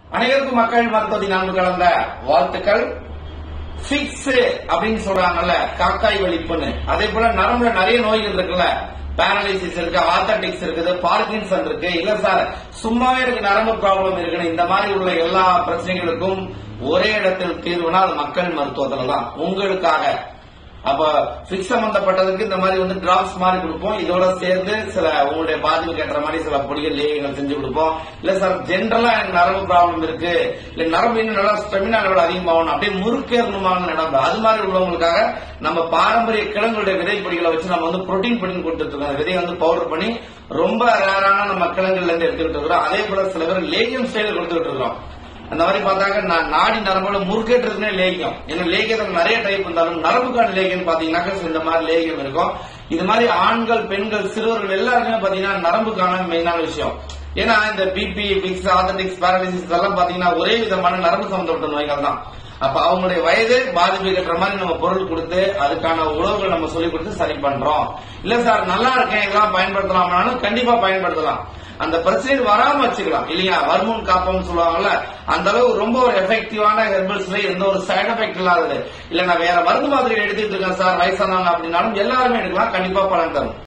அனைவருக்கும் மக்கள் மருத்துவத்தின் அன்பு கலந்த வாழ்த்துக்கள் ஃபிக்ஸ் அப்படின்னு சொல்றாங்கல்ல காக்காய் வலிப்புன்னு அதே போல நரம்புல நிறைய நோய்கள் இருக்குல்ல பேரலைசிஸ் இருக்கு ஆர்த்தட்டிக்ஸ் இருக்குது பார்க்கின்சன் இருக்கு இல்ல சார் சும்மாவே இருக்கு நரம்பு ப்ராப்ளம் இருக்குன்னு இந்த மாதிரி உள்ள எல்லா பிரச்சனைகளுக்கும் ஒரே இடத்தில் தீர்வுனா அது மக்கள் மருத்துவத்துல தான் உங்களுக்காக அப்ப பிக்ஸ் சம்பந்தப்பட்டதுக்கு இந்த மாதிரி வந்து டிராப்ஸ் மாதிரி கொடுப்போம் இதோட சேர்ந்து சில உங்களுடைய பாதிப்புக்கு ஏற்ற மாதிரி சில பொடிகள் லேகங்கள் செஞ்சு கொடுப்போம் இல்ல சார் ஜென்ரலா எனக்கு நரம்பு ப்ராப்ளம் இருக்கு இல்ல நரம்பு இன்னும் நல்லா ஸ்டெமினா லெவல் அதிகமாகணும் அப்படியே முறுக்கேறணுமான நரம்பு அது மாதிரி உள்ளவங்களுக்காக நம்ம பாரம்பரிய கிழங்குடைய விதைப்பொடிகளை வச்சு நம்ம வந்து புரோட்டீன் பொடி கொடுத்துட்டு இருக்கோம் அந்த விதையை வந்து பவுடர் பண்ணி ரொம்ப ரேரான நம்ம கிழங்குல இருந்து எடுத்துக்கிட்டு இருக்கிறோம் அதே போல சில பேர் லேகியம் ஸ்டைல கொடுத்துட்டு இருக்கிறோம் அந்த மாதிரி பார்த்தாக்க நான் நாடி நரம்போட முறுக்கேற்றதுனே லேகியம் ஏன்னா லேகியத்தில் நிறைய டைப் இருந்தாலும் நரம்புக்கான லேகியம் பாத்தீங்கன்னாக்கா இந்த மாதிரி லேகியம் இருக்கும் இது மாதிரி ஆண்கள் பெண்கள் சிறுவர்கள் எல்லாருக்குமே பாத்தீங்கன்னா நரம்புக்கான மெயினான விஷயம் ஏன்னா இந்த பிபி பிக்ஸ் ஆத்தடிக்ஸ் பேரலிசிஸ் இதெல்லாம் பாத்தீங்கன்னா ஒரே விதமான நரம்பு சம்பந்தப்பட்ட நோய்கள் தான் அப்ப அவங்களுடைய வயது பாதிப்பு கட்டுற மாதிரி நம்ம பொருள் கொடுத்து அதுக்கான உணவுகள் நம்ம சொல்லி கொடுத்து சரி பண்றோம் இல்ல சார் நல்லா இருக்கேன் இதெல்லாம் பயன்படுத்தலாம்னாலும் கண்டிப்பா பயன்படுத்தலாம் அந்த பிரச்சனை வராம வச்சுக்கலாம் இல்லையா வருமுன் காப்பம்னு சொல்லுவாங்கல்ல அந்த அளவு ரொம்ப ஒரு எஃபெக்டிவான ஹெர்பல்ஸ்ல எந்த ஒரு சைடு எஃபெக்ட் இல்லாதது இல்ல நான் வேற மருந்து மாதிரி எடுத்துட்டு இருக்கேன் சார் வயசானவங்க அப்படின்னாலும் எல்லாருமே எடுக்கலாம் கண்டிப்பா பலன் தரும்